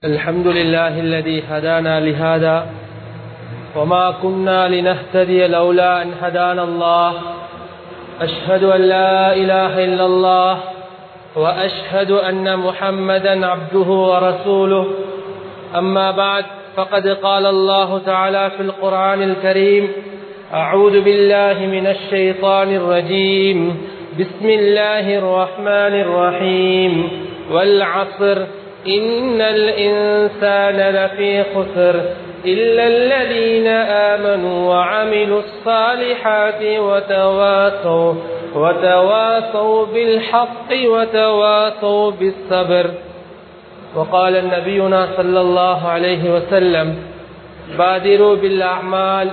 الحمد لله الذي هدانا لهذا وما كنا لنهتدي لولا أن هدانا الله أشهد أن لا إله إلا الله وأشهد أن محمدا عبده ورسوله أما بعد فقد قال الله تعالى في القرآن الكريم أعوذ بالله من الشيطان الرجيم بسم الله الرحمن الرحيم والعصر إن الإنسان لفي خسر إلا الذين آمنوا وعملوا الصالحات وتواصوا وتواصوا بالحق وتواصوا بالصبر وقال النبينا صلى الله عليه وسلم بادروا بالأعمال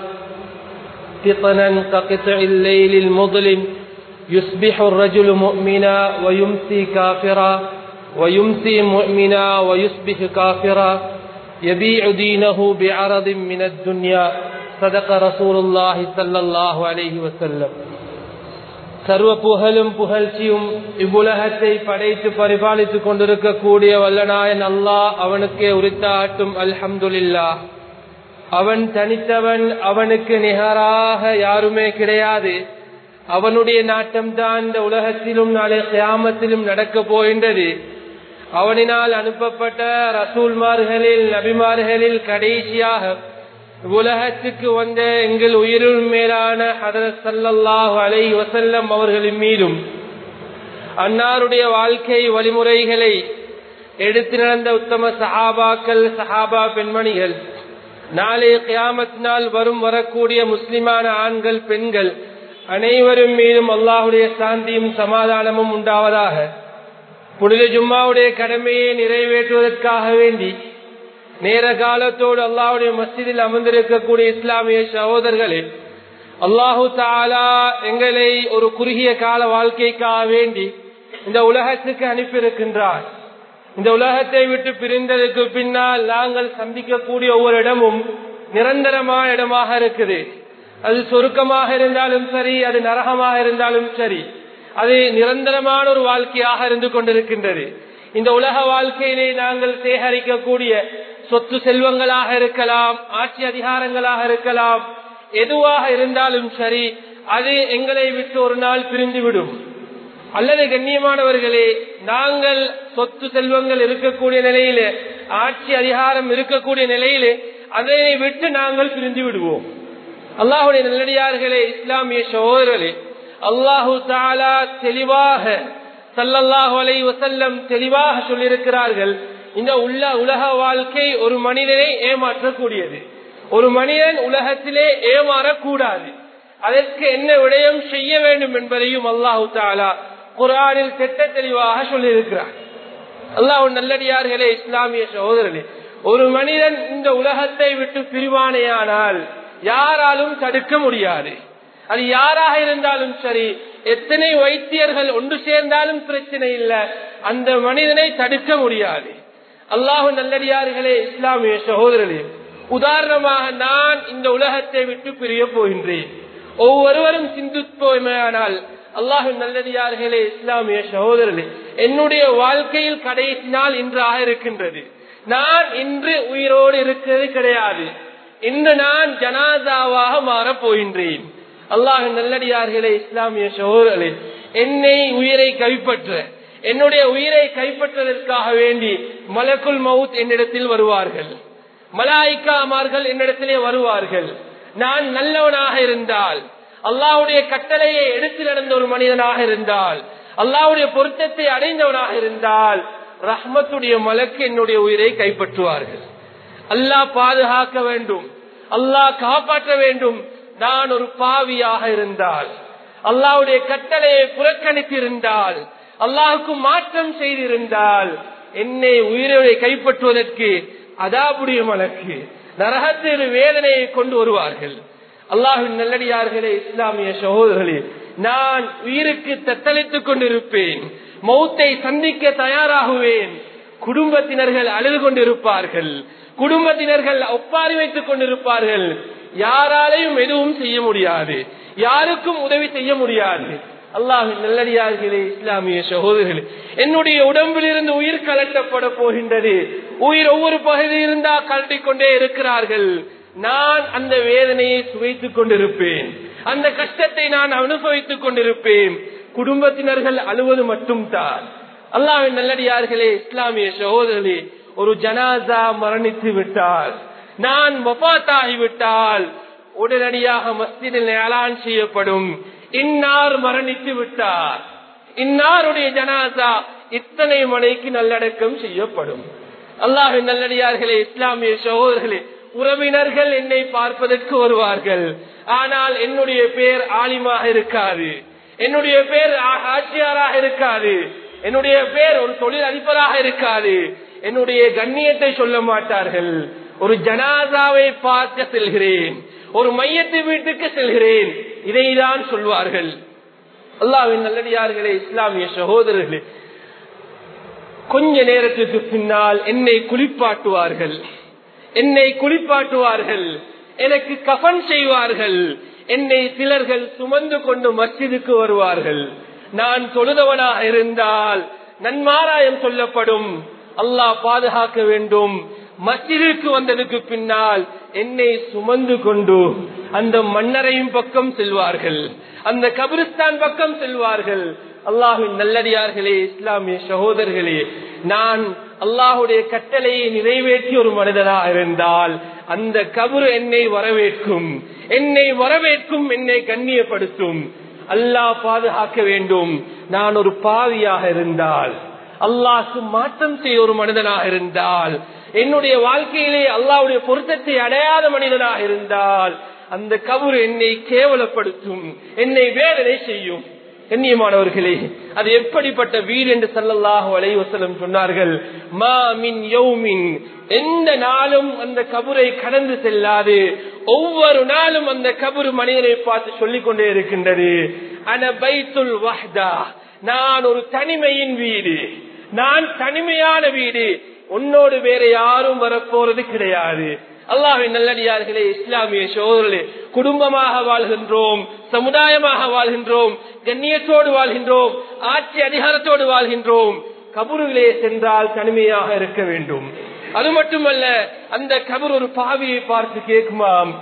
فطنا كقطع الليل المظلم يصبح الرجل مؤمنا ويمسي كافرا ويمسي مؤمنا ويصبح كافرا يبيع دينه بعرض من الدنيا صدق رسول الله صلى الله عليه وسلم சர்வ புகழும் புகழ்ச்சியும் இவ்வுலகத்தை படைத்து பரிபாலித்துக் கொண்டிருக்கக்கூடிய வல்லநாயன் அல்லாஹ் அவனுக்கே உரித்தாட்டும் அல்ஹம்துலில்லா அவன் தனித்தவன் அவனுக்கு நிகராக யாருமே கிடையாது அவனுடைய நாட்டம்தான் இந்த உலகத்திலும் நாளை கியாமத்திலும் நடக்க போகின்றது அவனினால் அனுப்பப்பட்ட ரசூல்மார்களில் நபிமார்களில் கடைசியாக உலகத்துக்கு வந்த எங்கள் உயிரின் மேலான ஹதரத் சல்லல்லாஹு அலை வசல்லம் அவர்களின் மீதும் அன்னாருடைய வாழ்க்கை வழிமுறைகளை எடுத்து நடந்த உத்தம சஹாபாக்கள் சஹாபா பெண்மணிகள் நாளை கியாமத் நாள் வரும் வரக்கூடிய முஸ்லிமான ஆண்கள் பெண்கள் அனைவரும் மீதும் அல்லாஹுடைய சாந்தியும் சமாதானமும் உண்டாவதாக புனித ஜும்மாவுடைய கடமையை நிறைவேற்றுவதற்காக வேண்டி நேர காலத்தோடு அல்லாஹுடைய மஸ்ஜிதில் அமர்ந்திருக்கக்கூடிய இஸ்லாமிய சகோதரர்களே அல்லாஹு தாலா எங்களை ஒரு குறுகிய கால வாழ்க்கைக்காக வேண்டி இந்த உலகத்துக்கு அனுப்பியிருக்கின்றார் இந்த உலகத்தை விட்டு பிரிந்ததுக்கு பின்னால் நாங்கள் சந்திக்கக்கூடிய ஒவ்வொரு இடமும் நிரந்தரமான இடமாக இருக்குது அது சொருக்கமாக இருந்தாலும் சரி அது நரகமாக இருந்தாலும் சரி அது நிரந்தரமான ஒரு வாழ்க்கையாக இருந்து கொண்டிருக்கின்றது இந்த உலக வாழ்க்கையிலே நாங்கள் சேகரிக்கக்கூடிய சொத்து செல்வங்களாக இருக்கலாம் ஆட்சி அதிகாரங்களாக இருக்கலாம் எதுவாக இருந்தாலும் சரி அது எங்களை விட்டு ஒரு நாள் பிரிந்துவிடும் அல்லது கண்ணியமானவர்களே நாங்கள் சொத்து செல்வங்கள் இருக்கக்கூடிய நிலையிலே ஆட்சி அதிகாரம் இருக்கக்கூடிய நிலையிலே அதனை விட்டு நாங்கள் பிரிந்து விடுவோம் அல்லாஹுடைய நல்லடியார்களே இஸ்லாமிய சகோதரர்களே அல்லாஹு தாலா தெளிவாக சல்லல்லாஹு அலை வசல்லம் தெளிவாக சொல்லியிருக்கிறார்கள் இந்த உள்ள உலக வாழ்க்கை ஒரு மனிதனை ஏமாற்றக்கூடியது ஒரு மனிதன் உலகத்திலே ஏமாறக்கூடாது அதற்கு என்ன விடயம் செய்ய வேண்டும் என்பதையும் அல்லாஹு தாலா குரானில் திட்ட தெளிவாக சொல்லியிருக்கிறார் அல்லாஹ் நல்லடியார்களே இஸ்லாமிய சகோதரர்களே ஒரு மனிதன் இந்த உலகத்தை விட்டு பிரிவானையானால் யாராலும் தடுக்க முடியாது அது யாராக இருந்தாலும் சரி எத்தனை வைத்தியர்கள் ஒன்று சேர்ந்தாலும் பிரச்சனை இல்லை அந்த மனிதனை தடுக்க முடியாது அல்லாஹு நல்லடியார்களே இஸ்லாமிய சகோதரர்களே உதாரணமாக நான் இந்த உலகத்தை விட்டு பிரிய போகின்றேன் ஒவ்வொருவரும் சிந்திப்போமையானால் அல்லாஹு நல்லடியார்களே இஸ்லாமிய சகோதரர்களே என்னுடைய வாழ்க்கையில் கடைசி நாள் இன்றாக இருக்கின்றது நான் இன்று உயிரோடு இருக்கிறது கிடையாது இன்று நான் ஜனாதாவாக மாறப் போகின்றேன் அல்லாஹ் நல்லடியார்களே இஸ்லாமிய சகோதரர்களே என்னை உயிரை கைப்பற்ற என்னுடைய உயிரை கைப்பற்றுவதற்காக வேண்டி மலக்குல் மவுத் என்னிடத்தில் வருவார்கள் மலாய்க்காமார்கள் என்னிடத்திலே வருவார்கள் நான் நல்லவனாக இருந்தால் அல்லாவுடைய கட்டளையை எடுத்து நடந்த ஒரு மனிதனாக இருந்தால் அல்லாவுடைய பொருத்தத்தை அடைந்தவனாக இருந்தால் ரஹ்மத்துடைய மலக்கு என்னுடைய உயிரை கைப்பற்றுவார்கள் அல்லாஹ் பாதுகாக்க வேண்டும் அல்லாஹ் காப்பாற்ற வேண்டும் நான் ஒரு பாவியாக இருந்தால் அல்லாவுடைய கட்டளையை புறக்கணித்திருந்தால் அல்லாஹுக்கு மாற்றம் செய்திருந்தால் என்னை உயிரை கைப்பற்றுவதற்கு அதாபுடைய மலக்கு நரகத்தில் வேதனையை கொண்டு வருவார்கள் அல்லாஹின் நல்லடியார்களே இஸ்லாமிய சகோதரர்களே நான் உயிருக்கு தத்தளித்துக் கொண்டிருப்பேன் மௌத்தை சந்திக்க தயாராகுவேன் குடும்பத்தினர்கள் அழுது கொண்டிருப்பார்கள் குடும்பத்தினர்கள் ஒப்பாரி வைத்துக் கொண்டிருப்பார்கள் யாராலையும் எதுவும் செய்ய முடியாது யாருக்கும் உதவி செய்ய முடியாது அல்லாஹின் நல்லடியார்களே இஸ்லாமிய சகோதரர்களே என்னுடைய உடம்பிலிருந்து உயிர் கலட்டப்பட போகின்றது உயிர் ஒவ்வொரு பகுதி இருந்தா கலட்டிக் கொண்டே இருக்கிறார்கள் நான் அந்த வேதனையை சுவைத்துக் கொண்டிருப்பேன் அந்த கஷ்டத்தை நான் அனுபவித்துக் கொண்டிருப்பேன் குடும்பத்தினர்கள் அழுவது மட்டும் தான் அல்லாவின் நல்லடியார்களே இஸ்லாமிய சகோதரர்களே ஒரு ஜனாசா மரணித்து விட்டால் நான் வபாத்தாகிவிட்டால் உடனடியாக மஸ்ஜிதில் அலான் செய்யப்படும் இன்னார் மரணித்து விட்டார் இன்னாருடைய ஜனாசா இத்தனை மணிக்கு நல்லடக்கம் செய்யப்படும் அல்லாஹின் நல்லடியார்களே இஸ்லாமிய சகோதரர்களே உறவினர்கள் என்னை பார்ப்பதற்கு வருவார்கள் ஆனால் என்னுடைய பேர் ஆலிமாக இருக்காது என்னுடைய பேர் ஆட்சியாராக இருக்காது என்னுடைய பேர் ஒரு தொழில் அதிபராக இருக்காது என்னுடைய கண்ணியத்தை சொல்ல மாட்டார்கள் ஒரு ஜனாதாவை பார்க்க செல்கிறேன் ஒரு மையத்து வீட்டுக்கு செல்கிறேன் இதைதான் சொல்வார்கள் அல்லாவின் நல்லடியார்களே இஸ்லாமிய சகோதரர்களே கொஞ்ச நேரத்துக்கு பின்னால் என்னை குளிப்பாட்டுவார்கள் என்னை குளிப்பாட்டுவார்கள் எனக்கு கஃன் செய்வார்கள் என்னை சிலர்கள் சுமந்து கொண்டு மஸ்ஜிதுக்கு வருவார்கள் நான் தொழுதவனாக இருந்தால் நன்மாராயம் சொல்லப்படும் அல்லாஹ் பாதுகாக்க வேண்டும் மஸ்ஜிதுக்கு வந்ததுக்கு பின்னால் என்னை சுமந்து கொண்டு அந்த மன்னரையும் பக்கம் செல்வார்கள் அந்த கபிரிஸ்தான் பக்கம் செல்வார்கள் அல்லாஹின் நல்லடியார்களே இஸ்லாமிய சகோதரர்களே நான் அல்லாஹுடைய கட்டளையை நிறைவேற்றி ஒரு மனிதனாக இருந்தால் அந்த கபரு என்னை வரவேற்கும் என்னை வரவேற்கும் என்னை கண்ணியப்படுத்தும் அல்லாஹ் பாதுகாக்க வேண்டும் நான் ஒரு பாவியாக இருந்தால் அல்லாஹ்க்கு மாற்றம் செய்ய ஒரு மனிதனாக இருந்தால் என்னுடைய வாழ்க்கையிலே அல்லாவுடைய பொருத்தத்தை அடையாத மனிதனாக இருந்தால் அந்த கபரு என்னை கேவலப்படுத்தும் என்னை வேதனை செய்யும் கண்ணியமானவர்களே அது எப்படிப்பட்ட வீடு என்று சல்லல்லாஹு அலைவசலம் சொன்னார்கள் மா மின் யௌமின் எந்த நாளும் அந்த கபரை கடந்து செல்லாது ஒவ்வொரு நாளும் அந்த கபரு மனிதனை பார்த்து சொல்லிக் கொண்டே இருக்கின்றது அன பைத்துல் வஹ்தா நான் ஒரு தனிமையின் வீடு நான் தனிமையான வீடு உன்னோடு வேற யாரும் வரப்போறது கிடையாது அல்லாஹின் நல்லடியார்களே இஸ்லாமிய சோதரர்களே குடும்பமாக வாழ்கின்றோம் சமுதாயமாக வாழ்கின்றோம் கண்ணியத்தோடு வாழ்கின்றோம் ஆட்சி அதிகாரத்தோடு வாழ்கின்றோம் கபூர்களே சென்றால் தனிமையாக இருக்க வேண்டும் அது மட்டுமல்ல அந்த கபர் ஒரு பாவியை பார்த்து கேட்குமாம்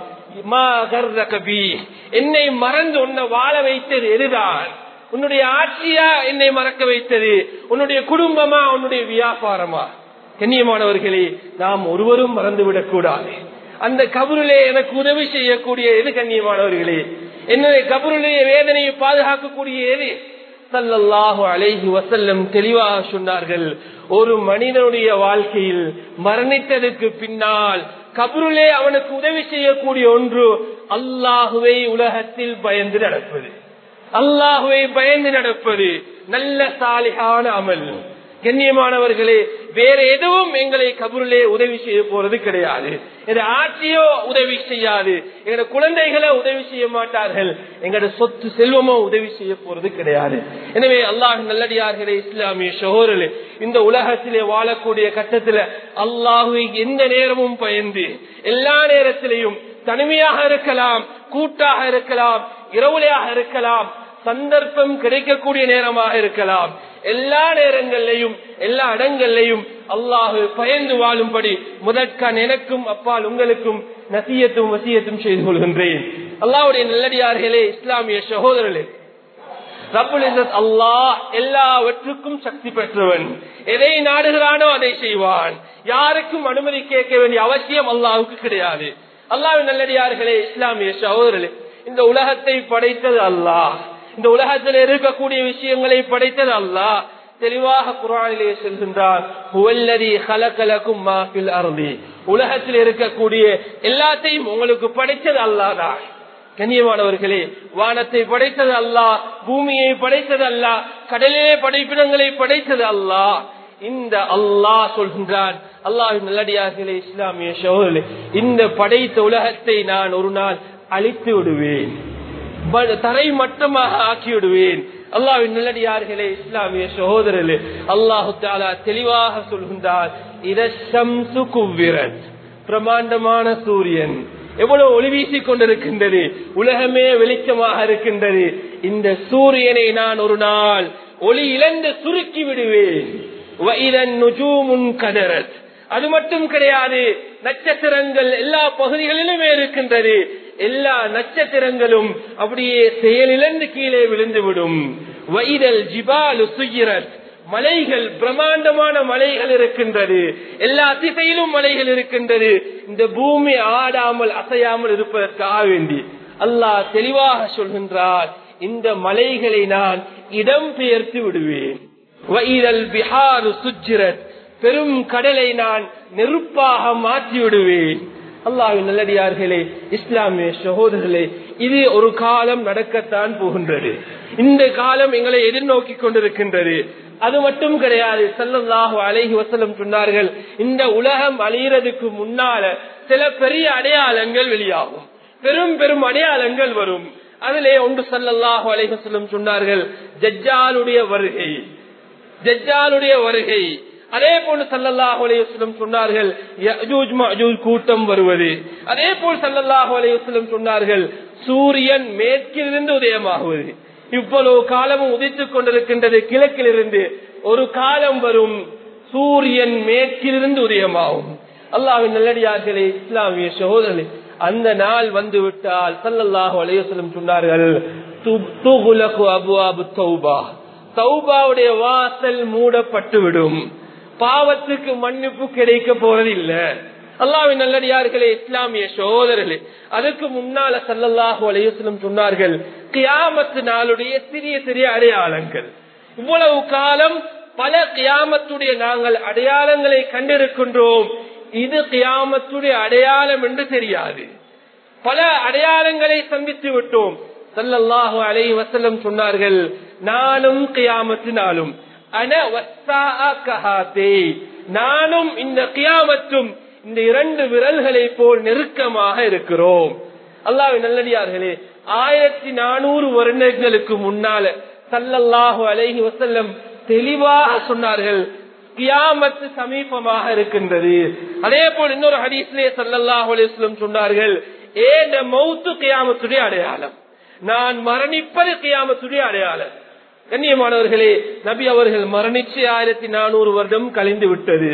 என்னை மறந்து உன்னை வாழ வைத்தது எதுதான் உன்னுடைய ஆட்சியா என்னை மறக்க வைத்தது உன்னுடைய குடும்பமா உன்னுடைய வியாபாரமா கண்ணியமானவர்களே நாம் ஒருவரும் மறந்துவிடக் கூடாது அந்த கபருளே எனக்கு உதவி செய்யக்கூடிய எது கண்ணியமானவர்களே என்னுடைய கபருடைய வேதனையை பாதுகாக்கக்கூடிய எது சல்லல்லாஹு அலைஹி வசல்லம் தெளிவாக சொன்னார்கள் ஒரு மனிதனுடைய வாழ்க்கையில் மரணித்ததற்கு பின்னால் கபருளே அவனுக்கு உதவி செய்யக்கூடிய ஒன்று அல்லாஹுவை உலகத்தில் பயந்து நடப்பது அல்லாஹுவை பயந்து நடப்பது நல்ல சாலிகான அமல் கண்ணியமானவர்களே வேற எதுவும் எங்களை கபூரிலே உதவி செய்ய போறது கிடையாது எங்க ஆட்சியோ உதவி செய்யாது எங்க குழந்தைகளோ உதவி செய்ய மாட்டார்கள் எங்களோட சொத்து செல்வமோ உதவி செய்ய போறது கிடையாது எனவே அல்லாஹ் நல்லடியார்களே இஸ்லாமிய சகோதரர்களே இந்த உலகத்திலே வாழக்கூடிய கட்டத்துல அல்லாஹுவை எந்த நேரமும் பயந்து எல்லா நேரத்திலையும் தனிமையாக இருக்கலாம் கூட்டாக இருக்கலாம் இரவுலையாக இருக்கலாம் சந்தர்ப்பம் கிடைக்கக்கூடிய நேரமாக இருக்கலாம் எல்லா நேரங்களிலையும் எல்லா இடங்கள்லையும் அல்லாஹு பயந்து வாழும்படி முதற்கான் எனக்கும் அப்பால் உங்களுக்கும் நசியத்தும் வசியத்தும் செய்து கொள்கின்றேன் அல்லாவுடைய நல்லடியார்களே இஸ்லாமிய சகோதரர்களே ரபுல் அல்லாஹ் எல்லாவற்றுக்கும் சக்தி பெற்றவன் எதை நாடுகிறானோ அதை செய்வான் யாருக்கும் அனுமதி கேட்க வேண்டிய அவசியம் அல்லாவுக்கு கிடையாது அல்லாவின் நல்லடியார்களே இஸ்லாமிய சகோதரர்களே இந்த உலகத்தை படைத்தது அல்லாஹ் இந்த உலகத்தில் இருக்கக்கூடிய விஷயங்களை படைத்தது அல்லாஹ் தெளிவாக குரானிலே செல்கின்றார் உலகத்தில் இருக்கக்கூடிய எல்லாத்தையும் உங்களுக்கு படைத்தது அல்லாதான் கண்ணியமானவர்களே வானத்தை படைத்தது அல்லாஹ் பூமியை படைத்தது அல்லாஹ் கடலிலே படைப்பிடங்களை படைத்தது அல்லாஹ் இந்த அல்லாஹ் சொல்கின்றான் அல்லாஹ் நல்லடியார்களே இஸ்லாமிய சோழர்களே இந்த படைத்த உலகத்தை நான் ஒரு நாள் அழித்து விடுவேன் தரை மட்டமாக ஆக்கி விடுவேன் அல்லாவின் நல்லடியார்களே இஸ்லாமிய சகோதரர்களே அல்லாஹு தாலா தெளிவாக சொல்கின்றார் பிரமாண்டமான சூரியன் எவ்வளவு ஒளி வீசிக் கொண்டிருக்கின்றது உலகமே வெளிச்சமாக இருக்கின்றது இந்த சூரியனை நான் ஒரு நாள் ஒளி இழந்து சுருக்கி விடுவேன் வைரன் நுஜூமுன் கதரத் அது மட்டும் கிடையாது நட்சத்திரங்கள் எல்லா பகுதிகளிலுமே இருக்கின்றது எல்லா நட்சத்திரங்களும் அப்படியே செயலிழந்து கீழே விழுந்துவிடும் வைரல் ஜிபாலு சுயிரத் மலைகள் பிரம்மாண்டமான மலைகள் இருக்கின்றது எல்லா திசையிலும் மலைகள் இருக்கின்றது இந்த பூமி ஆடாமல் அசையாமல் இருப்பதற்காக வேண்டி அல்லாஹ் தெளிவாக சொல்கின்றார் இந்த மலைகளை நான் இடம்பெயர்த்து விடுவேன் வைரல் பிஹாரு சுஜிரத் பெரும் கடலை நான் நெருப்பாக மாற்றி விடுவேன் அல்லாவின் நல்லடியார்களே இஸ்லாமிய சகோதரர்களே இது ஒரு காலம் நடக்கத்தான் போகின்றது இந்த காலம் எங்களை எதிர்நோக்கி கொண்டிருக்கின்றது அது மட்டும் கிடையாது சல்லல்லாஹு அலைஹி வசலம் சொன்னார்கள் இந்த உலகம் அழியறதுக்கு முன்னால சில பெரிய அடையாளங்கள் வெளியாகும் பெரும் பெரும் அடையாளங்கள் வரும் அதிலே ஒன்று சல்லல்லாஹு அலைஹி வசல்லம் சொன்னார்கள் ஜஜ்ஜாலுடைய வருகை ஜஜ்ஜாலுடைய வருகை அதே போல் சல்லல்லாஹு அலையுஸ்லம் சொன்னார்கள் யஜூஜ் மஜூஜ் கூட்டம் வருவது அதே போல் சல்லல்லாஹு அலையுஸ்லம் சொன்னார்கள் சூரியன் மேற்கிலிருந்து உதயமாகுவது இவ்வளவு காலமும் உதித்துக் கொண்டிருக்கின்றது கிழக்கிலிருந்து ஒரு காலம் வரும் சூரியன் மேற்கிலிருந்து உதயமாகும் அல்லாவின் நல்லடியார்களே இஸ்லாமிய சகோதரர்களே அந்த நாள் வந்து விட்டால் சல்லல்லாஹு அலையுஸ்லம் சொன்னார்கள் துகுலகு அபு அபு தௌபா தௌபாவுடைய வாசல் மூடப்பட்டுவிடும் பாவத்துக்கு மன்னிப்பு கிடைக்க போறதில்ல அல்லாவின் நல்லடியார்களே இஸ்லாமிய சோதரர்களே அதுக்கு முன்னால சல்லல்லாஹு அலையுஸ்லம் சொன்னார்கள் கியாமத்து நாளுடைய சிறிய சிறிய அடையாளங்கள் இவ்வளவு காலம் பல கியாமத்துடைய நாங்கள் அடையாளங்களை கண்டிருக்கின்றோம் இது கியாமத்துடைய அடையாளம் என்று தெரியாது பல அடையாளங்களை சந்தித்து விட்டோம் சல்லல்லாஹு அலை வசல்லம் சொன்னார்கள் நானும் கியாமத்து நாளும் அன வஸ்ஸாஅகஹாதே. நானும் இந்த கியாமத்தும் இந்த இரண்டு விரல்களை போல் நெருக்கமாக இருக்கிறோம் அல்லாஹ்வின் நல்லடியார்களே ஆயிரத்தி நானூறு வருடங்களுக்கு முன்னால சல்லல்லாஹு அலைஹி வசல்லம் தெளிவாக சொன்னார்கள் கியாமத்து சமீபமாக இருக்கின்றது அதே போல் இன்னொரு ஹதீஸ்லே சல்லல்லாஹு அலைஹி வஸல்லம் சொன்னார்கள் ஏண்ட மௌத்து கியாமத்துடைய அடையாளம் நான் மரணிப்பது கியாமத்துடைய அடையாளம் கண்ணியமானவர்களே நபி அவர்கள் மரணிச்சு ஆயிரத்தி நானூறு வருடம் கழிந்து விட்டது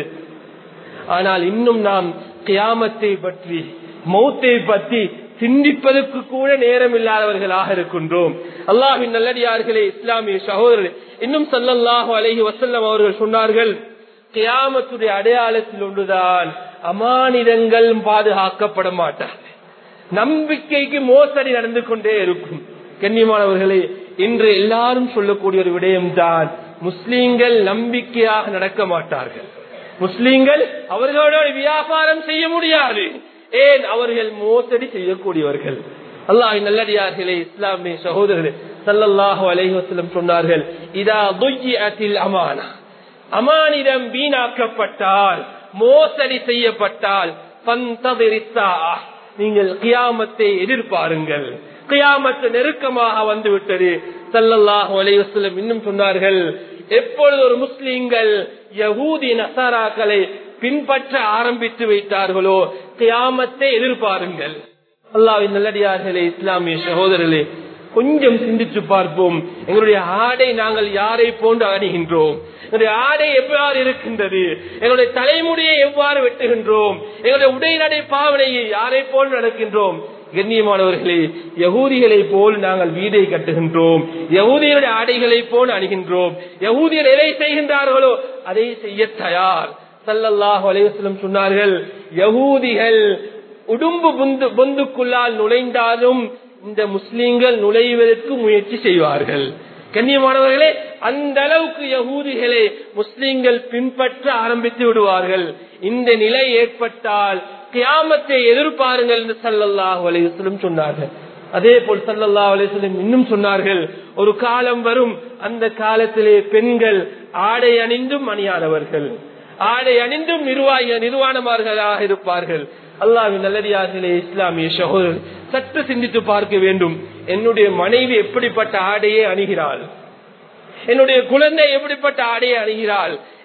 ஆனால் இன்னும் நாம் கியாமத்தை பற்றி மௌத்தை பற்றி சிந்திப்பதற்கு கூட நேரம் இல்லாதவர்களாக இருக்கின்றோம் அல்லாஹின் நல்லடியார்களே இஸ்லாமிய சகோதரர்களே இன்னும் சல்லல்லாஹு அலைஹி வசல்லம் அவர்கள் சொன்னார்கள் கியாமத்துடைய அடையாளத்தில் ஒன்றுதான் அமானிதங்கள் பாதுகாக்கப்பட மாட்டார்கள் நம்பிக்கைக்கு மோசடி நடந்து கொண்டே இருக்கும் கண்ணியமானவர்களே இன்று எல்லாரும் சொல்லக்கூடிய ஒரு விடயம்தான் முஸ்லீம்கள் நம்பிக்கையாக நடக்க மாட்டார்கள் முஸ்லீம்கள் அவர்களோட வியாபாரம் செய்ய முடியாது ஏன் அவர்கள் மோசடி செய்யக்கூடியவர்கள் அல்லாஹ் நல்லடியார்களே இஸ்லாமிய சகோதரர்களே சல்லல்லாஹு அலைஹி வஸல்லம் சொன்னார்கள் இதா துய்யிஅத்தில் அமானா அமானிடம் வீணாக்கப்பட்டால் மோசடி செய்யப்பட்டால் பந்ததிரித்தா நீங்கள் கியாமத்தை எதிர்பாருங்கள் கியாமத்து நெருக்கமாக வந்து விட்டது சல்லல்லாஹு அலைஹி வஸல்லம் இன்னும் சொன்னார்கள் எப்பொழுது ஒரு முஸ்லிம்கள் யகூதி நசாராக்களை பின்பற்ற ஆரம்பித்து வைத்தார்களோ கியாமத்தை எதிர்பாருங்கள் அல்லாவின் நல்லடியார்களே இஸ்லாமிய சகோதரர்களே கொஞ்சம் சிந்திச்சு பார்ப்போம் எங்களுடைய ஆடை நாங்கள் யாரை போன்று அணிகின்றோம் எங்களுடைய ஆடை எவ்வாறு இருக்கின்றது எங்களுடைய தலைமுடியை எவ்வாறு வெட்டுகின்றோம் எங்களுடைய உடைநடை பாவனையை யாரை போல் நடக்கின்றோம் கண்ணியமானவர்களே யகூதிகளை போல் நாங்கள் வீடை கட்டுகின்றோம் யகூதியருடைய ஆடைகளை போல் அணுகின்றோம் யகூதியர் எதை செய்கின்றார்களோ அதை செய்ய தயார் சல்லல்லாஹு அலைவசலம் சொன்னார்கள் யகூதிகள் உடும்பு பொந்து பொந்துக்குள்ளால் நுழைந்தாலும் இந்த முஸ்லிம்கள் நுழைவதற்கு முயற்சி செய்வார்கள் கண்ணியமானவர்களே அந்த அளவுக்கு யகூதிகளை முஸ்லிம்கள் பின்பற்ற ஆரம்பித்து விடுவார்கள் இந்த நிலை ஏற்பட்டால் கியாமத்தை எதிர்பாருங்கள் என்று சல்லல்லாஹு அலைவசலம் சொன்னார்கள் அதே போல் சல்லல்லாஹு அலைவசலம் இன்னும் சொன்னார்கள் ஒரு காலம் வரும் அந்த காலத்திலே பெண்கள் ஆடை அணிந்தும் அணியாதவர்கள் ஆடை அணிந்தும் நிர்வாக நிர்வாணமார்களாக இருப்பார்கள் அல்லாவின் நல்லடியார்களே இஸ்லாமிய சகோதரர் சற்று சிந்தித்து பார்க்க வேண்டும் என்னுடைய மனைவி எப்படிப்பட்ட ஆடையை அணுகிறாள் என்னுடைய குழந்தை எப்படிப்பட்ட ஆடையை அணுகிறாள்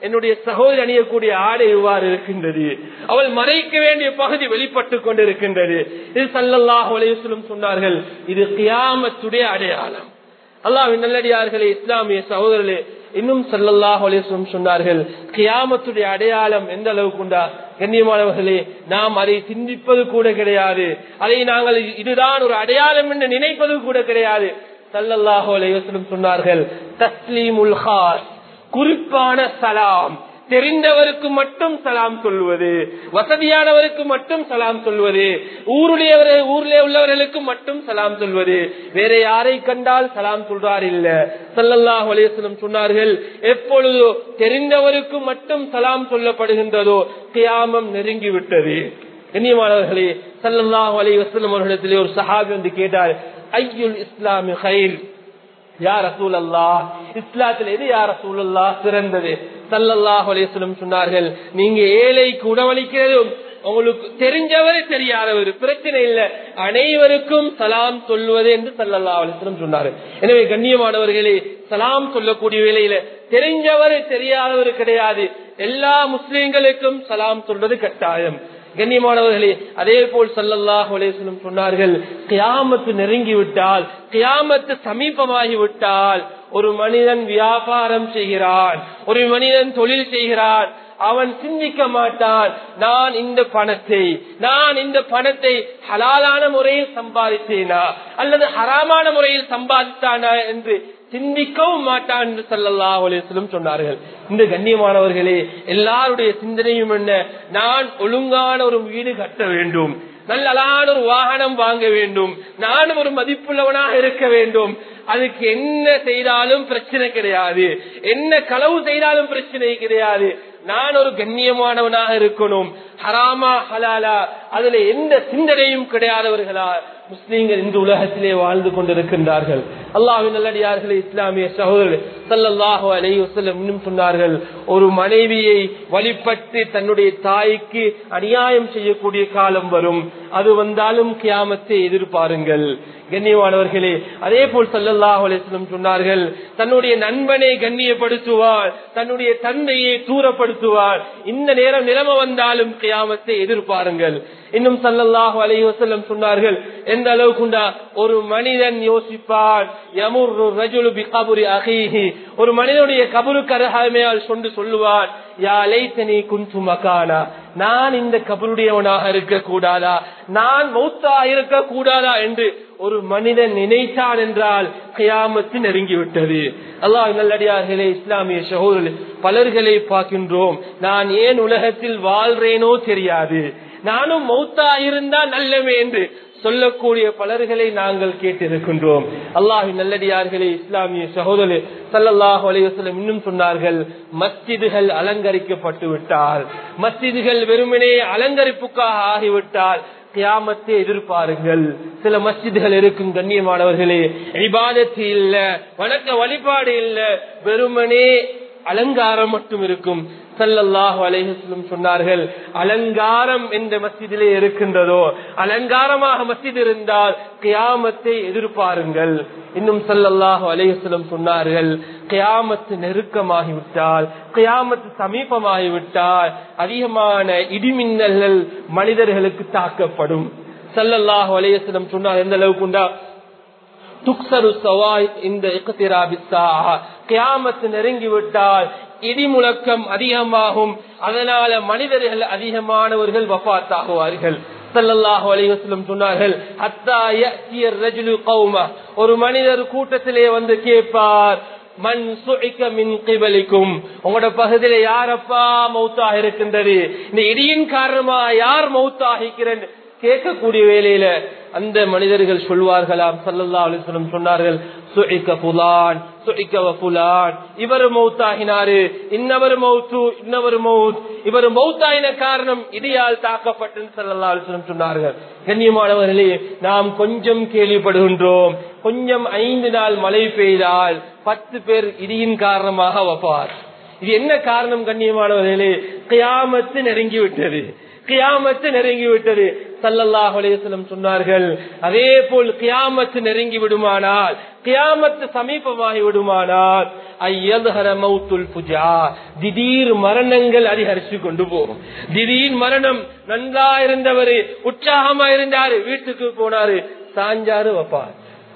என்னுடைய சகோதரி அணியக்கூடிய ஆடை இவ்வாறு இருக்கின்றது அவள் மறைக்க வேண்டிய பகுதி வெளிப்பட்டு கொண்டிருக்கின்றது இது சல்லல்லாஹ் அலையுஸ்லம் சொன்னார்கள் இது கியாமத்துடைய அடையாளம் அல்லாஹ்வின் நல்லடியார்களே இஸ்லாமிய சகோதரர்களே இன்னும் சல்லல்லாஹ் அலிஸ்லம் சொன்னார்கள் கியாமத்துடைய அடையாளம் எந்த அளவுக்கு உண்டா கண்ணியமானவர்களே நாம் அதை சிந்திப்பது கூட கிடையாது அதை நாங்கள் இதுதான் ஒரு அடையாளம் என்று நினைப்பது கூட கிடையாது சல்லல்லாஹு அலைவசலம் சொன்னார்கள் தஸ்லீமுல் ஹாஸ் குறிப்பான சலாம் தெரிந்தவருக்கு மட்டும் சலாம் சொல்வது வசதியானவருக்கு மட்டும் சலாம் சொல்வது ஊருடையவர் ஊரிலே உள்ளவர்களுக்கு மட்டும் சலாம் சொல்வது வேற யாரை கண்டால் சலாம் சொல்றார் இல்ல சல்லல்லாஹ் அலேசனம் சொன்னார்கள் எப்பொழுதோ தெரிந்தவருக்கு மட்டும் சலாம் சொல்லப்படுகின்றதோ கியாமம் நெருங்கி விட்டது கண்ணியமானவர்களே சல்லல்லாஹ் அலி வசலம் அவர்களிடத்திலே ஒரு சஹாபி வந்து கேட்டார் ஐயுல் இஸ்லாமி ஹைர் யார் ரசூல் அல்லா இஸ்லாத்தில் எது யார் ரசூல் அல்லா சிறந்தது சல்லல்லாஹ் அலிஸ்லம் சொன்னார்கள் நீங்க ஏழைக்கு உணவளிக்கிறதும் உங்களுக்கு தெரிஞ்சவர் தெரியாதவர் பிரச்சனை இல்லை அனைவருக்கும் சலாம் சொல்வது என்று சல்லல்லா அலிஸ்லம் சொன்னார்கள் எனவே கண்ணியமானவர்களே சலாம் சொல்லக்கூடிய வேலையில தெரிஞ்சவர் தெரியாதவர் கிடையாது எல்லா முஸ்லிம்களுக்கும் சலாம் சொல்றது கட்டாயம் கண்ணியமானவர்களே அதே போல் சல்லல்லாஹ் அலேசனம் சொன்னார்கள் கியாமத்து நெருங்கி விட்டால் கியாமத்து சமீபமாகி விட்டால் ஒரு மனிதன் வியாபாரம் செய்கிறான் ஒரு மனிதன் தொழில் செய்கிறான் அவன் சிந்திக்க மாட்டான் நான் இந்த பணத்தை நான் இந்த பணத்தை ஹலாலான முறையில் சம்பாதித்தேனா அல்லது ஹராமான முறையில் சம்பாதித்தானா என்று சிந்திக்கவும் மாட்டான் என்று சல்லல்லா அலிஸ்லம் சொன்னார்கள் இந்த கண்ணியமானவர்களே எல்லாருடைய சிந்தனையும் என்ன நான் ஒழுங்கான ஒரு வீடு கட்ட வேண்டும் நல்ல அழகான ஒரு வாகனம் வாங்க வேண்டும் நானும் ஒரு மதிப்புள்ளவனாக இருக்க வேண்டும் அதுக்கு என்ன செய்தாலும் பிரச்சனை கிடையாது என்ன களவு செய்தாலும் பிரச்சனை கிடையாது நான் ஒரு கண்ணியமானவனாக இருக்கணும் ஹராமா ஹலாலா அதுல எந்த சிந்தனையும் கிடையாதவர்களா முஸ்லீம்கள் இந்த உலகத்திலே வாழ்ந்து கொண்டிருக்கின்றார்கள் அல்லாஹின் நல்லடியார்களே இஸ்லாமிய சகோதரர்கள் சல்லல்லாஹு அலைஹி வஸல்லம் இன்னும் சொன்னார்கள் ஒரு மனைவியை வழிபட்டு தன்னுடைய தாய்க்கு அநியாயம் செய்யக்கூடிய காலம் வரும் அது வந்தாலும் கியாமத்தை எதிர்பாருங்கள் கண்ணியமானவர்களே அதே போல் சல்லல்லாஹு அலிஸ்லம் சொன்னார்கள் தன்னுடைய நண்பனை கண்ணியப்படுத்துவார் தன்னுடைய தந்தையை தூரப்படுத்துவார் இந்த நேரம் நிலைமை வந்தாலும் கியாமத்தை எதிர்பாருங்கள் இன்னும் சல்லல்லாஹு அலைஹி வஸல்லம் சொன்னார்கள் எந்த அளவுக்குண்டா ஒரு மனிதன் யோசிப்பான் யமுர் ரஜுலு பிகபுரி அஹீஹி ஒரு மனிதனுடைய கபருக்கு அருகாமையால் சொண்டு சொல்லுவான் யா லைத்தனி குந்து மகானா நான் இந்த கபருடையவனாக இருக்க கூடாதா நான் மௌத்தா இருக்க கூடாதா என்று ஒரு மனிதன் நினைத்தான் என்றால் கியாமத்து நெருங்கிவிட்டது அல்லாஹ் நல்லடியார்களே இஸ்லாமிய சகோதரர்கள் பலர்களை பார்க்கின்றோம் நான் ஏன் உலகத்தில் வாழ்றேனோ தெரியாது நானும் மௌத்தா இருந்தா நல்லவே என்று சொல்லக்கூடிய பலர்களை நாங்கள் கேட்டிருக்கின்றோம் அல்லாஹின் நல்லடியார்களே இஸ்லாமிய சகோதரர் சல்லல்லாஹு அலைவசலம் இன்னும் சொன்னார்கள் மஸ்ஜிதுகள் அலங்கரிக்கப்பட்டு விட்டால் மஸ்ஜிதுகள் வெறுமனே அலங்கரிப்புக்காக ஆகிவிட்டால் கியாமத்தை எதிர்பாருங்கள் சில மஸ்ஜிதுகள் இருக்கும் கண்ணியமானவர்களே இபாதத்து இல்ல வணக்க வழிபாடு இல்ல வெறுமனே அலங்காரம் மட்டும் இருக்கும் சல்லல்லாஹு அலைஹிஸ்லம் சொன்னார்கள் அலங்காரம் எந்த மஸ்ஜிதிலே இருக்கின்றதோ அலங்காரமாக மஸ்ஜித் இருந்தால் கியாமத்தை எதிர்பாருங்கள் இன்னும் சல்லல்லாஹு அலைஹிஸ்லம் சொன்னார்கள் கியாமத்து நெருக்கமாகிவிட்டால் கியாமத்து சமீபமாகிவிட்டால் அதிகமான இடிமின்னல்கள் மனிதர்களுக்கு தாக்கப்படும் சல்லல்லாஹு அலைஹிஸ்லம் சொன்னார் எந்த அளவுக்கு உண்டா துக்சரு சவாய் இந்த கியாமத்து நெருங்கிவிட்டால் இடி முழக்கம் அதிகமாகும் அதனால மனிதர்கள் அதிகமானவர்கள் வபாத்தாகுவார்கள் சல்லல்லாஹு அலைவசலம் சொன்னார்கள் ஒரு மனிதர் கூட்டத்திலே வந்து கேட்பார் மண் சுழிக்க மின் கிபலிக்கும் உங்களோட பகுதியில யாரப்பா மௌத்தாக இருக்கின்றது இந்த இடியின் காரணமா யார் மௌத்தாகிக்கிறேன் கேட்கக்கூடிய வேலையில அந்த மனிதர்கள் சொல்வார்களாம் சல்லல்லா அலிஸ்லம் சொன்னார்கள் சுழிக்க புலான் சுழிக்க புலான் இவர் மௌத்தாகினாரு இன்னவர் மௌத்து இன்னவர் மௌத் இவர் மௌத்தாயின காரணம் இடியால் தாக்கப்பட்டு சல்லல்லா அலிஸ்லம் சொன்னார்கள் கண்ணியமானவர்களே நாம் கொஞ்சம் கேள்விப்படுகின்றோம் கொஞ்சம் ஐந்து நாள் மழை பெய்தால் பத்து பேர் இடியின் காரணமாக வப்பார் இது என்ன காரணம் கண்ணியமானவர்களே கியாமத்து நெருங்கி விட்டது கியாமத்து நெருங்கி விட்டது சல்லல்லாஹு அலையம் சொன்னார்கள் அதே போல் கியாமத்து நெருங்கி விடுமானால் கியாமத்து சமீபமாகி விடுமானால் ஐயதுஹர மௌத்துல் புஜா திடீர் மரணங்கள் அதிகரிச்சு கொண்டு போகும் திடீர் மரணம் நன்றா இருந்தவரு உற்சாகமா இருந்தாரு வீட்டுக்கு போனாரு சாஞ்சாரு வப்பார்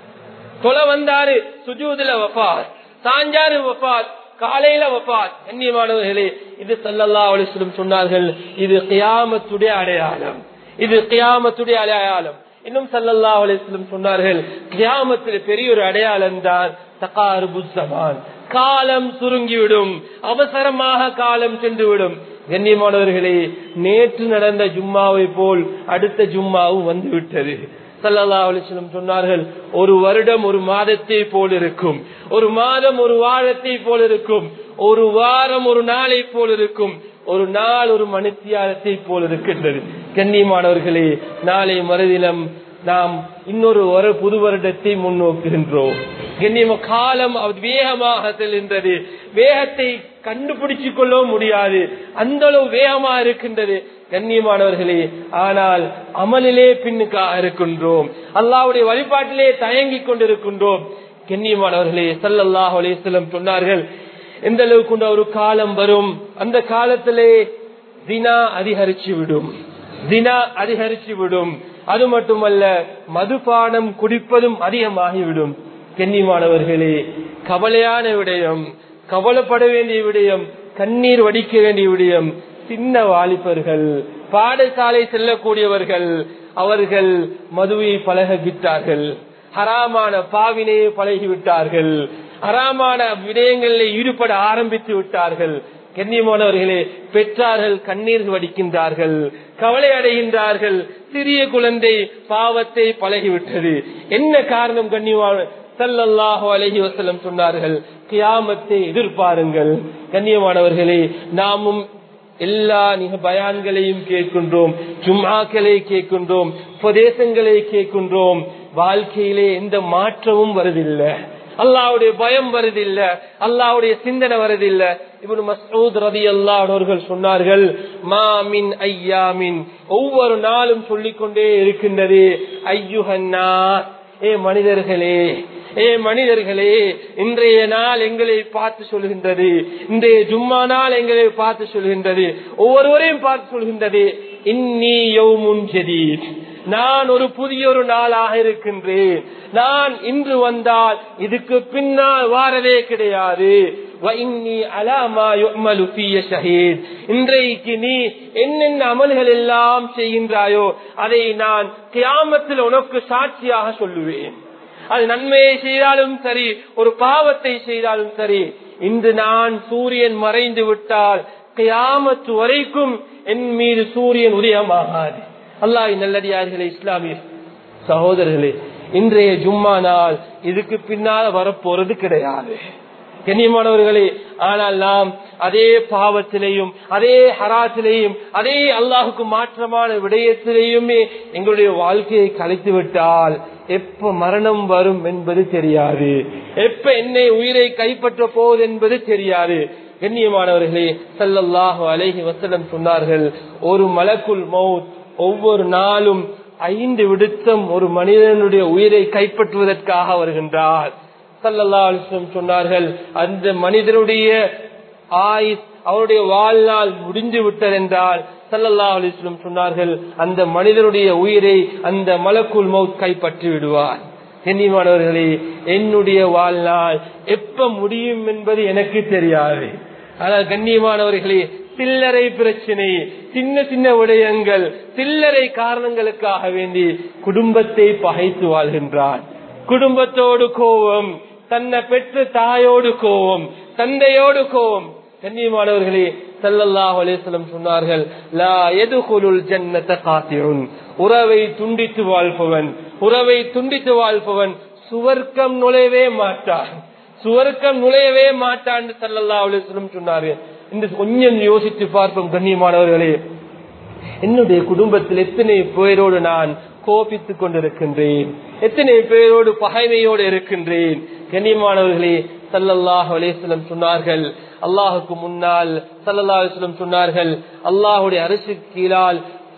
தொலை வந்தாரு சுஜூதுல வப்பார் சாஞ்சாரு வப்பார் காலையில வப்பார் கண்ணியமானவர்களே இது சல்லல்லா அலிஸ்லம் சொன்னார்கள் இது கியாமத்துடைய அடையாளம் இது கியாமத்துடைய அடையாளம் இன்னும் சல்லல்லா அலிஸ்லம் சொன்னார்கள் கியாமத்தில் பெரிய ஒரு அடையாளம் தான் தகாரு புத்தமான் காலம் சுருங்கிவிடும் அவசரமாக காலம் சென்றுவிடும் கண்ணியமானவர்களே நேற்று நடந்த ஜும்மாவை போல் அடுத்த ஜும்மாவும் வந்து விட்டது சல்லல்லா அலிஸ்லம் சொன்னார்கள் ஒரு வருடம் ஒரு மாதத்தை போல் இருக்கும் ஒரு மாதம் ஒரு வாரத்தை போல் இருக்கும் ஒரு வாரம் ஒரு நாளை போல் இருக்கும் ஒரு நாள் ஒரு மணித்தியாலத்தை போல் இருக்கின்றது கண்ணியமானவர்களே நாளை மறுதினம் நாம் இன்னொரு ஒரு புது வருடத்தை முன்னோக்குகின்றோம் கண்ணியம காலம் வேகமாக செல்கின்றது வேகத்தை கண்டுபிடிச்சு கொள்ளவும் முடியாது அந்த அளவு வேகமா இருக்கின்றது கண்ணியமானவர்களே ஆனால் அமலிலே பின்னுக்காக இருக்கின்றோம் அல்லாவுடைய வழிபாட்டிலே தயங்கிக் கொண்டிருக்கின்றோம் கண்ணியமானவர்களே சல்லல்லாஹ் அலிஸ்லம் சொன்னார்கள் எந்த அளவுக்கு ஒரு காலம் வரும் அந்த காலத்திலே தினா அதிகரிச்சு விடும் தினா அதிகரிச்சு விடும் அது மட்டுமல்ல மதுபானம் குடிப்பதும் அதிகமாகிவிடும் கண்ணியமானவர்களே கவலையான விடயம் கவலைப்பட வேண்டிய விடயம் கண்ணீர் வடிக்க வேண்டிய விடயம் சின்ன வாலிபர்கள் பாடசாலை செல்லக்கூடியவர்கள் அவர்கள் மதுவை பழகிவிட்டார்கள் ஹராமான பாவினையை பழகிவிட்டார்கள் ஹராமான விடயங்களில் ஈடுபட ஆரம்பித்து விட்டார்கள் கண்ணியமானவர்களே பெற்றார்கள் கண்ணீர் வடிக்கின்றார்கள் கவலை அடைகின்றார்கள் சிறிய குழந்தை பாவத்தை பழகிவிட்டது என்ன காரணம் கண்ணியமான சல்லல்லாஹு அலஹி வசலம் சொன்னார்கள் கியாமத்தை எதிர்பாருங்கள் கண்ணியமானவர்களே நாமும் எல்லா நிக பயான்களையும் கேட்கின்றோம் ஜும்மாக்களை கேட்கின்றோம் உபதேசங்களை கேட்கின்றோம் வாழ்க்கையிலே எந்த மாற்றமும் வருதில்லை அல்லாவுடைய பயம் வருதில்ல அல்லாவுடைய சிந்தனை வருதில்ல இவனு மசூத் ரதி அல்லாடவர்கள் சொன்னார்கள் மாமின் ஐயாமின் ஒவ்வொரு நாளும் சொல்லிக்கொண்டே இருக்கின்றது ஐயுகன்னா ஏ மனிதர்களே ஏ மனிதர்களே இன்றைய நாள் எங்களை பார்த்து சொல்கின்றது இன்றைய ஜும்மா நாள் எங்களை பார்த்து சொல்கின்றது ஒவ்வொருவரையும் பார்த்து சொல்கின்றது இன்னி யௌமுன் ஜதீத் நான் ஒரு புதிய ஒரு நாளாக இருக்கின்றேன் நான் இன்று வந்தால் இதுக்கு பின்னால் வாரதே கிடையாது இன்றைக்கு நீ என்னென்ன அமல்கள் எல்லாம் செய்கின்றாயோ அதை நான் கியாமத்தில் உனக்கு சாட்சியாக சொல்லுவேன் அது நன்மையை செய்தாலும் சரி ஒரு பாவத்தை செய்தாலும் சரி இன்று நான் சூரியன் மறைந்து விட்டால் கியாமத்து வரைக்கும் என் மீது சூரியன் உதயமாகாது அல்லாஹ் நல்லடியார்களே இஸ்லாமிய சகோதரர்களே இன்றைய ஜும்மா நாள் இதுக்கு பின்னால் வரப்போறது கிடையாது கண்ணியமானவர்களே ஆனால் நாம் அதே பாவத்திலேயும் அதே ஹராத்திலேயும் அதே அல்லாஹுக்கு மாற்றமான விடயத்திலேயுமே எங்களுடைய வாழ்க்கையை கலைத்து விட்டால் எப்ப மரணம் வரும் என்பது தெரியாது எப்ப என்னை உயிரை கைப்பற்ற போவது என்பது தெரியாது கண்ணியமானவர்களே சல்லல்லாஹு அலைஹி வசலம் சொன்னார்கள் ஒரு மலக்குள் மவுத் ஒவ்வொரு நாளும் ஐந்து விடுத்தம் ஒரு மனிதனுடைய உயிரை கைப்பற்றுவதற்காக வருகின்றார் சல்லல்லா அலிஸ்லம் சொன்னார்கள் அந்த மனிதனுடைய ஆயுஸ் அவருடைய வாழ்நாள் முடிந்து விட்டதென்றால் சல்லல்லா அலிஸ்லம் சொன்னார்கள் அந்த மனிதனுடைய உயிரை அந்த மலக்குள் மவுத் கைப்பற்றி விடுவார் கண்ணியமானவர்களே என்னுடைய வாழ்நாள் எப்ப முடியும் என்பது எனக்கு தெரியாது ஆனால் கண்ணியமானவர்களே சில்லறை பிரச்சனை சின்ன சின்ன விடயங்கள் சில்லறை காரணங்களுக்காக வேண்டி குடும்பத்தை பகைத்து வாழ்கின்றான் குடும்பத்தோடு கோபம் தன்னை பெற்ற தாயோடு கோபம் தந்தையோடு கோபம் கண்ணியமானவர்களே சல்லல்லாஹ் அலேஸ்லம் சொன்னார்கள் லா எதுகுலுல் ஜன்னத காத்திருன் உறவை துண்டித்து வாழ்பவன் உறவை துண்டித்து வாழ்பவன் சுவர்க்கம் நுழையவே மாட்டான் சுவர்க்கம் நுழையவே மாட்டான் சல்லல்லா அலிஸ்லம் சொன்னாரு இந்த கொஞ்சம் யோசித்து பார்ப்போம் கண்ணியமானவர்களே என்னுடைய குடும்பத்தில் எத்தனை பேரோடு நான் கோபித்துக் கொண்டிருக்கின்றேன் எத்தனை பேரோடு பகைமையோடு இருக்கின்றேன் கண்ணியமானவர்களே சல்லல்லாஹ் அலேஸ்லம் சொன்னார்கள் அல்லாஹுக்கு முன்னால் சல்லல்லா அலிஸ்லம் சொன்னார்கள் அல்லாஹுடைய அரசு கீழால்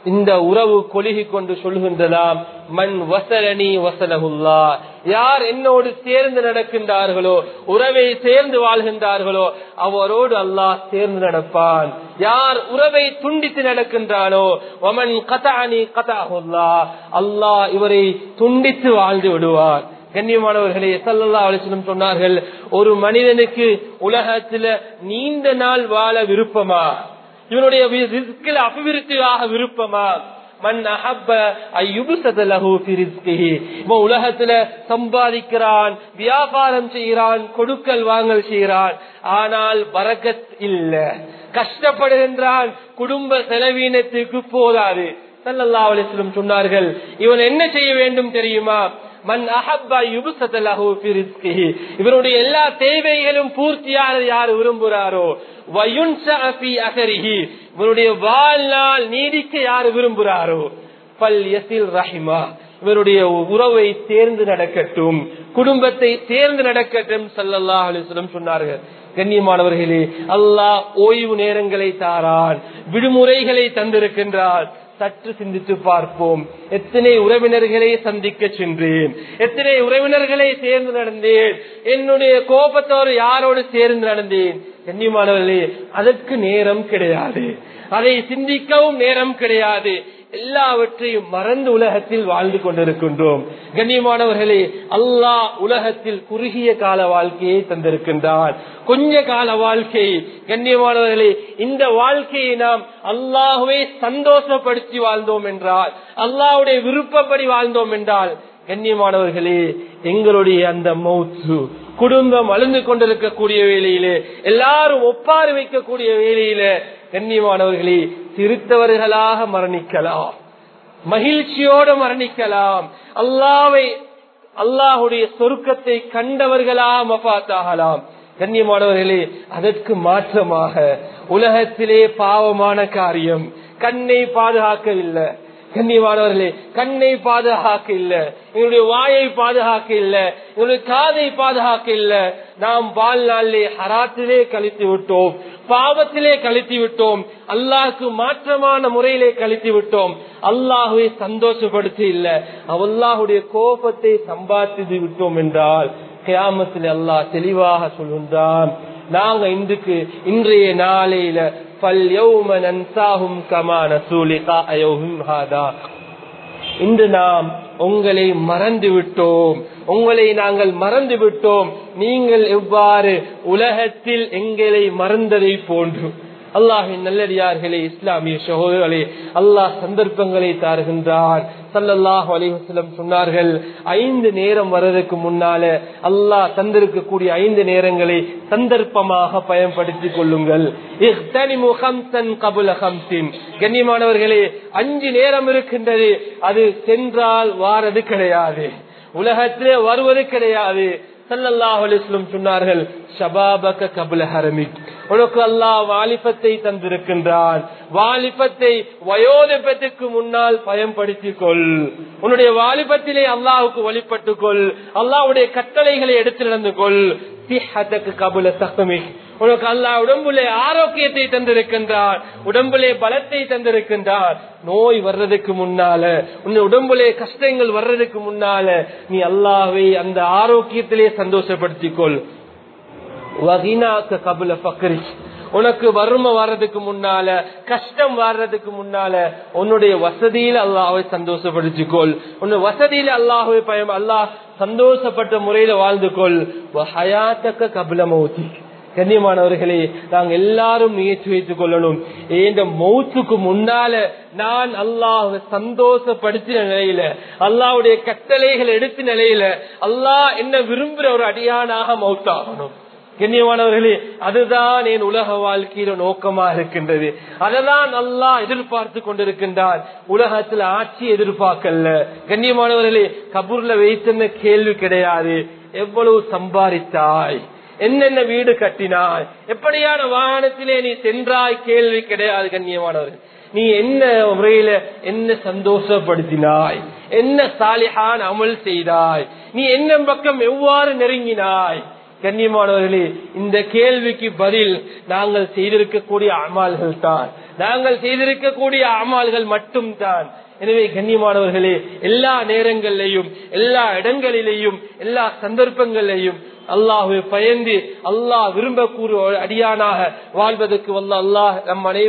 இந்த உறவு கொலுகி கொண்டு சொல்கின்றதாம் மண் வசலனி வசலகுல்லா யார் என்னோடு சேர்ந்து நடக்கின்றார்களோ உறவை சேர்ந்து வாழ்கின்றார்களோ அவரோடு அல்லாஹ் சேர்ந்து நடப்பான் யார் உறவை துண்டித்து நடக்கின்றானோ ஒமன் கதானி கதாகுல்லா அல்லாஹ் இவரை துண்டித்து வாழ்ந்து விடுவார் கண்ணியமானவர்களே சல்லல்லா அலிஸ்லம் சொன்னார்கள் ஒரு மனிதனுக்கு உலகத்துல நீண்ட நாள் வாழ விருப்பமா இவனுடைய ரிஸ்கில் அபிவிருத்தியாக விருப்பமா மண் அஹப்ப ஐயுபுசதலஹு ஃபி ரிஸ்கிஹி இவன் உலகத்துல சம்பாதிக்கிறான் வியாபாரம் செய்கிறான் கொடுக்கல் வாங்கல் செய்கிறான் ஆனால் பரக்கத் இல்ல கஷ்டப்படுகின்றான் குடும்ப செலவீனத்துக்கு போதாது சல்லல்லா அலிஸ்லம் சொன்னார்கள் இவன் என்ன செய்ய வேண்டும் தெரியுமா மன் அஹப்பா யுபுசதலஹு ஃபி ரிஸ்கிஹி இவருடைய எல்லா தேவைகளும் பூர்த்தியாக யார் விரும்புகிறாரோ வயுன்சா ஃபி அகரிஹி இவருடைய வாழ்நாள் நீடிக்க யார் விரும்புகிறாரோ பல் யசில் ரஹிமா இவருடைய உறவை தேர்ந்து நடக்கட்டும் குடும்பத்தை தேர்ந்து நடக்கட்டும் சல்லல்லா அலிஸ்லம் சொன்னார்கள் கண்ணியமானவர்களே அல்லாஹ் ஓய்வு நேரங்களை தாரான் விடுமுறைகளை தந்திருக்கின்றான் சற்று சிந்தித்து பார்ப்போம் எத்தனை உறவினர்களை சந்திக்க சென்றேன் எத்தனை உறவினர்களை சேர்ந்து நடந்தேன் என்னுடைய கோபத்தோடு யாரோடு சேர்ந்து நடந்தேன் கண்ணியமானவர்களே அதற்கு நேரம் கிடையாது அதை சிந்திக்கவும் நேரம் கிடையாது எல்லாவற்றையும் மறந்து உலகத்தில் வாழ்ந்து கொண்டிருக்கின்றோம் கண்ணியமானவர்களே அல்லாஹ் உலகத்தில் குறுகிய கால வாழ்க்கையை தந்திருக்கின்றான் கொஞ்ச கால வாழ்க்கை கண்ணியமானவர்களே இந்த வாழ்க்கையை நாம் அல்லாஹுவே சந்தோஷப்படுத்தி வாழ்ந்தோம் என்றால் அல்லாஹுடைய விருப்பப்படி வாழ்ந்தோம் என்றால் கண்ணியமானவர்களே எங்களுடைய அந்த மௌத்து குடும்பம் அழுந்து கொண்டிருக்கக்கூடிய வேலையிலே எல்லாரும் ஒப்பாறு வைக்கக்கூடிய வேலையில கண்ணியமானவர்களே திருத்தவர்களாக மரணிக்கலாம் மகிழ்ச்சியோடு மரணிக்கலாம் அல்லாவை அல்லாஹுடைய சொருக்கத்தை கண்டவர்களாக மபாத்தாகலாம் கண்ணியமானவர்களே அதற்கு மாற்றமாக உலகத்திலே பாவமான காரியம் கண்ணை பாதுகாக்கவில்லை கண்ணியமானவர்களே கண்ணை பாதுகாக்க இல்ல எங்களுடைய வாயை பாதுகாக்க இல்ல எங்களுடைய காதை பாதுகாக்க இல்ல நாம் வாழ்நாளிலே ஹராத்திலே கழித்து விட்டோம் பாவத்திலே கழித்து விட்டோம் அல்லாஹுக்கு மாற்றமான முறையிலே கழித்து விட்டோம் அல்லாஹுவை சந்தோஷப்படுத்தி இல்ல அல்லாஹுடைய கோபத்தை சம்பாதித்து விட்டோம் என்றால் கியாமத்தில் அல்லாஹ் தெளிவாக சொல்கின்றான் நாங்க இன்றைக்கு இன்றைய நாளையில இன்று நாம் உங்களை மறந்து விட்டோம் உங்களை நாங்கள் மறந்து விட்டோம் நீங்கள் எவ்வாறு உலகத்தில் எங்களை மறந்ததை போன்று அல்லாஹின் நல்லடியார்களே இஸ்லாமிய சகோதரர்களே அல்லாஹ் சந்தர்ப்பங்களை தாருகின்றான் சல்லல்லாஹு அலிஹலம் சொன்னார்கள் ஐந்து நேரம் வர்றதுக்கு முன்னால அல்லாஹ் தந்திருக்கக்கூடிய ஐந்து நேரங்களை சந்தர்ப்பமாக பயன்படுத்திக் கொள்ளுங்கள் கண்ணியமானவர்களே அஞ்சு நேரம் இருக்கின்றது அது சென்றால் வாரது கிடையாது உலகத்திலே வருவது கிடையாது சல்லல்லாஹு அலிஸ்லம் சொன்னார்கள் ஷபாபக கபுல ஹரமிக் உனக்கு அல்லாஹ் வாலிபத்தை தந்திருக்கின்றான் வாலிபத்தை வயோதிபத்துக்கு முன்னால் பயன்படுத்திக் கொள் உன்னுடைய வாலிபத்திலே அல்லாஹுக்கு வழிபட்டுக் கொள் அல்லாஹுடைய கட்டளைகளை எடுத்து நடந்து கொள் கபுல சகமி உனக்கு அல்லா உடம்புலே ஆரோக்கியத்தை தந்திருக்கின்றான் உடம்புலே பலத்தை தந்திருக்கின்றான் நோய் வர்றதுக்கு முன்னால உன் உடம்புலே கஷ்டங்கள் வர்றதுக்கு முன்னால நீ அல்லாவை அந்த ஆரோக்கியத்திலே சந்தோஷப்படுத்திக் கொள் கபுல பக்கரி உனக்கு வறுமை வர்றதுக்கு முன்னால கஷ்டம் வர்றதுக்கு முன்னால உன்னுடைய வசதியில அல்லாஹை சந்தோஷப்படுத்திக்கொள் உன்னுடைய வசதியில அல்லாஹுவை பயம் அல்லாஹ் சந்தோஷப்பட்ட முறையில வாழ்ந்து கொள் ஹயாத்தக்க கபில மௌத்தி கண்ணியமானவர்களே நாங்க எல்லாரும் முயற்சி வைத்துக் கொள்ளணும் இந்த மௌத்துக்கு முன்னால நான் அல்லாஹ் சந்தோஷப்படுத்தின நிலையில அல்லாவுடைய கட்டளைகள் எடுத்த நிலையில அல்லாஹ் என்ன விரும்புற ஒரு அடியானாக மௌத்தாகணும் கண்ணியமானவர்களே அதுதான் என் உலக வாழ்க்கையில நோக்கமா இருக்கின்றது அததான் நல்லா எதிர்பார்த்து கொண்டிருக்கின்றான் உலகத்துல ஆட்சி எதிர்பார்க்கல கண்ணியமானவர்களே கபூர்ல வைத்திருந்த கேள்வி கிடையாது எவ்வளவு சம்பாதித்தாய் என்னென்ன வீடு கட்டினாய் எப்படியான வாகனத்திலே நீ சென்றாய் கேள்வி கிடையாது கண்ணியமானவர்கள் நீ என்ன முறையில என்ன சந்தோஷப்படுத்தினாய் என்ன சாலிஹான் அமல் செய்தாய் நீ என்ன பக்கம் எவ்வாறு நெருங்கினாய் கண்ணியமானவர்களே இந்த கேள்விக்கு பதில் நாங்கள் செய்திருக்கக்கூடிய அமால்கள் தான் நாங்கள் செய்திருக்கக்கூடிய அமால்கள் மட்டும் தான் எனவே கண்ணியமானவர்களே எல்லா நேரங்களிலையும் எல்லா இடங்களிலேயும் எல்லா சந்தர்ப்பங்களிலையும் அல்லாஹுவை பயந்து அல்லாஹ் விரும்பக்கூடிய ஒரு அடியானாக வாழ்வதற்கு வல்ல அல்லாஹ் நம் அனைவரும்